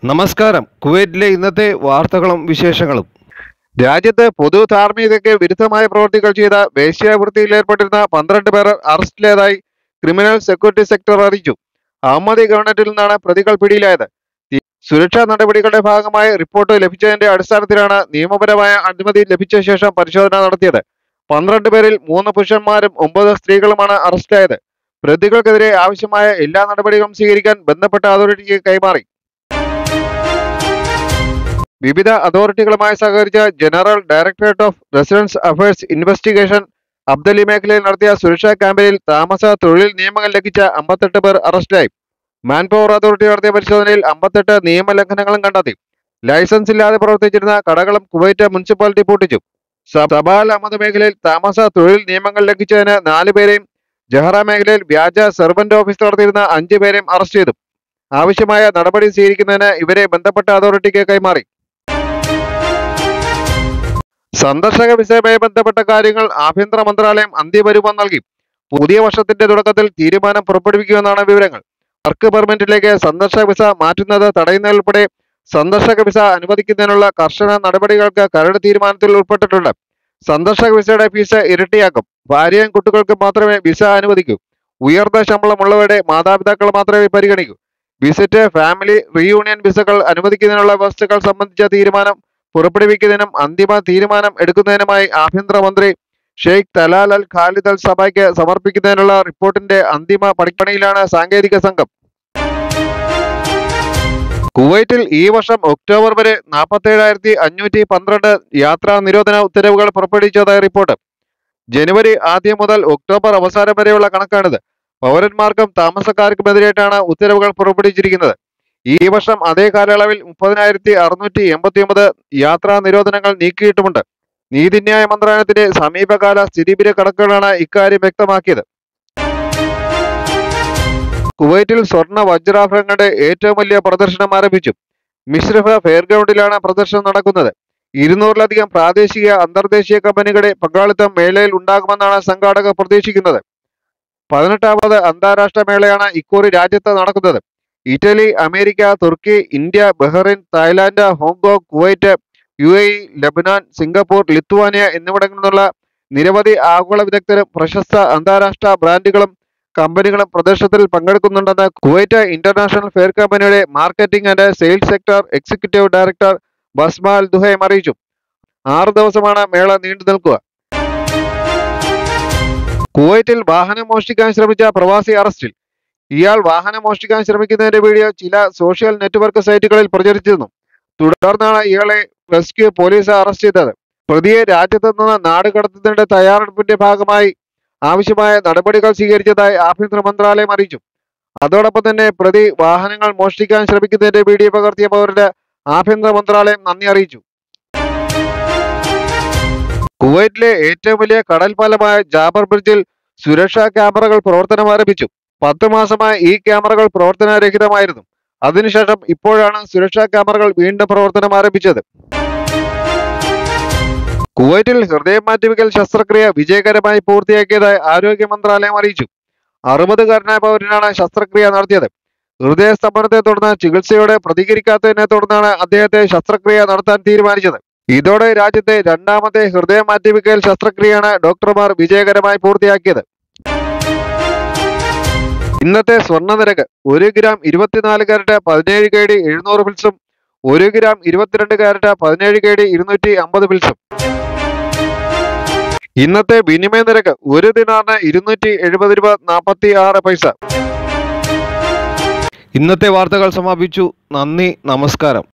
നമസ്കാരം കുവൈറ്റിലെ ഇന്നത്തെ വാർത്തകളും വിശേഷങ്ങളും രാജ്യത്ത് പൊതു ധാർമ്മികതയ്ക്ക് വിരുദ്ധമായ പ്രവർത്തികൾ ചെയ്ത വേശ്യാവൃത്തിയിൽ ഏർപ്പെട്ടിരുന്ന പന്ത്രണ്ട് പേർ അറസ്റ്റിലായതായി ക്രിമിനൽ സെക്യൂരിറ്റി സെക്ടർ അറിയിച്ചു അഹമ്മദി ഗവൺമെന്റിൽ നിന്നാണ് പ്രതികൾ പിടിയിലായത് ഈ സുരക്ഷാ നടപടികളുടെ ഭാഗമായി റിപ്പോർട്ട് ലഭിച്ചതിന്റെ അടിസ്ഥാനത്തിലാണ് നിയമപരമായ അനുമതി ലഭിച്ച ശേഷം പരിശോധന നടത്തിയത് പന്ത്രണ്ട് പേരിൽ മൂന്ന് പുരുഷന്മാരും ഒമ്പത് സ്ത്രീകളുമാണ് അറസ്റ്റിലായത് പ്രതികൾക്കെതിരെ ആവശ്യമായ എല്ലാ നടപടികളും സ്വീകരിക്കാൻ ബന്ധപ്പെട്ട അതോറിറ്റിക്ക് കൈമാറി വിവിധ അതോറിറ്റികളുമായി സഹകരിച്ച general directorate of residence affairs investigation Abdali മേഖലയിൽ നടത്തിയ സുരക്ഷാ ക്യാമ്പയിനിൽ താമസ തൊഴിൽ നിയമങ്ങൾ ലംഘിച്ച അമ്പത്തെട്ട് പേർ അറസ്റ്റിലായി മാൻ പവർ അതോറിറ്റി നടത്തിയ പരിശോധനയിൽ അമ്പത്തെട്ട് നിയമലംഘനങ്ങളും കണ്ടെത്തി ലൈസൻസ് ഇല്ലാതെ പ്രവർത്തിച്ചിരുന്ന കടകളും കുവൈറ്റ് മുനിസിപ്പാലിറ്റി പൂട്ടിച്ചു സ- സബാൽ അഹമ്മദ് മേഖലയിൽ താമസ തൊഴിൽ നിയമങ്ങൾ ലംഘിച്ചതിന് നാല് പേരെയും ജഹറ മേഖലയിൽ വ്യാജ സെർവന്റ് ഓഫീസ് നടത്തിയിരുന്ന അഞ്ച് പേരെയും അറസ്റ്റ് ചെയ്തു ആവശ്യമായ നടപടി സ്വീകരിക്കുന്നതിന് ഇവരെ ബന്ധപ്പെട്ട അതോറിറ്റിക്ക് കൈമാറി സന്ദർശക വിസയുമായി ബന്ധപ്പെട്ട കാര്യങ്ങൾ ആഭ്യന്തര മന്ത്രാലയം അന്തിമരൂപം നൽകി പുതിയ വർഷത്തിന്റെ തുടക്കത്തിൽ തീരുമാനം പുറപ്പെടുവിക്കുമെന്നാണ് വിവരങ്ങൾ വർക്ക് പെർമിറ്റിലേക്ക് സന്ദർശക വിസ മാറ്റുന്നത് തടയുന്നതുൾപ്പെടെ സന്ദർശക വിസ അനുവദിക്കുന്നതിനുള്ള കർശന നടപടികൾക്ക് കരട് തീരുമാനത്തിൽ ഉൾപ്പെട്ടിട്ടുണ്ട് സന്ദർശക വിസയുടെ ഫീസ് ഇരട്ടിയാക്കും ഭാര്യയും കുട്ടികൾക്കും മാത്രമേ വിസ അനുവദിക്കൂ ഉയർന്ന ശമ്പളമുള്ളവരുടെ മാതാപിതാക്കൾ മാത്രമേ പരിഗണിക്കൂ വിസിറ്റ് ഫാമിലി റീയൂണിയൻ വിസകൾ അനുവദിക്കുന്നതിനുള്ള വ്യവസ്ഥകൾ സംബന്ധിച്ച തീരുമാനം പുറപ്പെടുവിക്കുന്നതിനും അന്തിമ തീരുമാനം എടുക്കുന്നതിനുമായി ആഭ്യന്തരമന്ത്രി Sheikh Talal Al Khalid Al സഭയ്ക്ക് സമർപ്പിക്കുന്നതിനുള്ള റിപ്പോർട്ടിന്റെ അന്തിമ പണിപ്പണിയിലാണ് സാങ്കേതിക സംഘം കുവൈറ്റിൽ ഈ വർഷം ഒക്ടോബർ വരെ നാൽപ്പത്തേഴായിരത്തി അഞ്ഞൂറ്റി പന്ത്രണ്ട് യാത്രാ നിരോധന ഉത്തരവുകൾ പുറപ്പെടുവിച്ചതായി റിപ്പോർട്ട് ജനുവരി ആദ്യം മുതൽ ഒക്ടോബർ അവസാനം വരെയുള്ള കണക്കാണിത് പൗരന്മാർക്കും താമസക്കാർക്കുമെതിരായിട്ടാണ് ഉത്തരവുകൾ പുറപ്പെടുവിച്ചിരിക്കുന്നത് ഈ വർഷം അതേ കാലയളവിൽ മുപ്പതിനായിരത്തി അറുന്നൂറ്റി എൺപത്തി ഒമ്പത് യാത്രാ നിരോധനങ്ങൾ നീക്കിയിട്ടുമുണ്ട് നീതിന്യായ മന്ത്രാലയത്തിന്റെ സമീപകാല സ്ഥിതിവിവര കണക്കുകളാണ് ഇക്കാര്യം വ്യക്തമാക്കിയത് കുവൈറ്റിൽ സ്വർണ്ണ വജ്രാഭരണങ്ങളുടെ ഏറ്റവും വലിയ പ്രദർശനം ആരംഭിച്ചു മിശ്രഫ ഫെയർ ഗ്രൗണ്ടിലാണ് പ്രദർശനം നടക്കുന്നത് ഇരുന്നൂറിലധികം പ്രാദേശിക അന്തർദേശീയ കമ്പനികളുടെ പങ്കാളിത്തം മേളയിൽ ഉണ്ടാകുമെന്നാണ് സംഘാടകർ പ്രതീക്ഷിക്കുന്നത് പതിനെട്ടാമത് അന്താരാഷ്ട്ര മേളയാണ് ഇക്കുറി രാജ്യത്ത് നടക്കുന്നത് ഇറ്റലി അമേരിക്ക തുർക്കി India Bahrain Thailand Hong Kong Kuwait U A E Lebanon Singapore Lithuania എന്നിവിടങ്ങളിൽ നിന്നുള്ള നിരവധി ആഗോള വിദഗ്ധരും പ്രശസ്ത അന്താരാഷ്ട്ര ബ്രാൻഡുകളും കമ്പനികളും പ്രദർശനത്തിൽ പങ്കെടുക്കുന്നുണ്ടെന്ന് കുവൈറ്റ് ഇന്റർനാഷണൽ ഫെയർ കമ്പനിയുടെ marketing and sales sector executive director Basmal Duhaim അറിയിച്ചു ആറ് ദിവസമാണ് മേള നീണ്ടു നിൽക്കുക കുവൈറ്റിൽ വാഹനം മോഷ്ടിക്കാൻ ശ്രമിച്ച പ്രവാസി അറസ്റ്റിൽ ഇയാൾ വാഹനം മോഷ്ടിക്കാൻ ശ്രമിക്കുന്നതിന്റെ വീഡിയോ ചില സോഷ്യൽ നെറ്റ്വർക്ക് സൈറ്റുകളിൽ പ്രചരിച്ചിരുന്നു തുടർന്നാണ് ഇയാളെ റെസ്ക്യൂ പോലീസ് അറസ്റ്റ് ചെയ്തത് പ്രതിയെ രാജ്യത്ത് നിന്ന് നാട് കടത്തുന്നതിന്റെ തയ്യാറെടുപ്പിന്റെ ഭാഗമായി ആവശ്യമായ നടപടികൾ സ്വീകരിച്ചതായി ആഭ്യന്തര മന്ത്രാലയം അറിയിച്ചു അതോടൊപ്പം തന്നെ പ്രതി വാഹനങ്ങൾ മോഷ്ടിക്കാൻ ശ്രമിക്കുന്നതിന്റെ വീഡിയോ പകർത്തിയ പൗരന് ആഭ്യന്തര മന്ത്രാലയം നന്ദി അറിയിച്ചു കുവൈറ്റിലെ ഏറ്റവും വലിയ കടൽ പാലമായ ജാബർ ബ്രിഡ്ജിൽ സുരക്ഷാ ക്യാമറകൾ പ്രവർത്തനം ആരംഭിച്ചു പത്ത് മാസമായി ഈ ക്യാമറകൾ പ്രവർത്തനരഹിതമായിരുന്നു അതിനുശേഷം ഇപ്പോഴാണ് സുരക്ഷാ ക്യാമറകൾ വീണ്ടും പ്രവർത്തനം ആരംഭിച്ചത് കുവൈറ്റിൽ ഹൃദയം മാറ്റിവെക്കൽ ശസ്ത്രക്രിയ വിജയകരമായി പൂർത്തിയാക്കിയതായി ആരോഗ്യ മന്ത്രാലയം അറിയിച്ചു അറുപതുകാരനായ പൗരനാണ് ശസ്ത്രക്രിയ നടത്തിയത് ഹൃദയസ്തംഭനത്തെ തുടർന്ന് ചികിത്സയോടെ പ്രതികരിക്കാത്തതിനെ തുടർന്നാണ് അദ്ദേഹത്തെ ശസ്ത്രക്രിയ നടത്താൻ തീരുമാനിച്ചത് ഇതോടെ രാജ്യത്തെ രണ്ടാമത്തെ ഹൃദയം മാറ്റിവെക്കൽ ശസ്ത്രക്രിയയാണ് ഡോക്ടർമാർ വിജയകരമായി പൂർത്തിയാക്കിയത് ഇന്നത്തെ സ്വർണ്ണ നിരക്ക് ഒരു ഗ്രാം ഇരുപത്തിനാല് കാരറ്റ് പതിനേഴ് കെ ഡി എഴുന്നൂറ് പിൽസും ഒരു ഗ്രാം ഇരുപത്തിരണ്ട് കാരറ്റ് പതിനേഴ് കെ ഡി ഇരുന്നൂറ്റി അമ്പത് പിൽസും ഇന്നത്തെ വിനിമയ നിരക്ക് ഒരു ദിനാറിന് ഇരുന്നൂറ്റി എഴുപത് രൂപ നാൽപ്പത്തി ആറ് പൈസ ഇന്നത്തെ വാർത്തകൾ സമാപിച്ചു നന്ദി നമസ്കാരം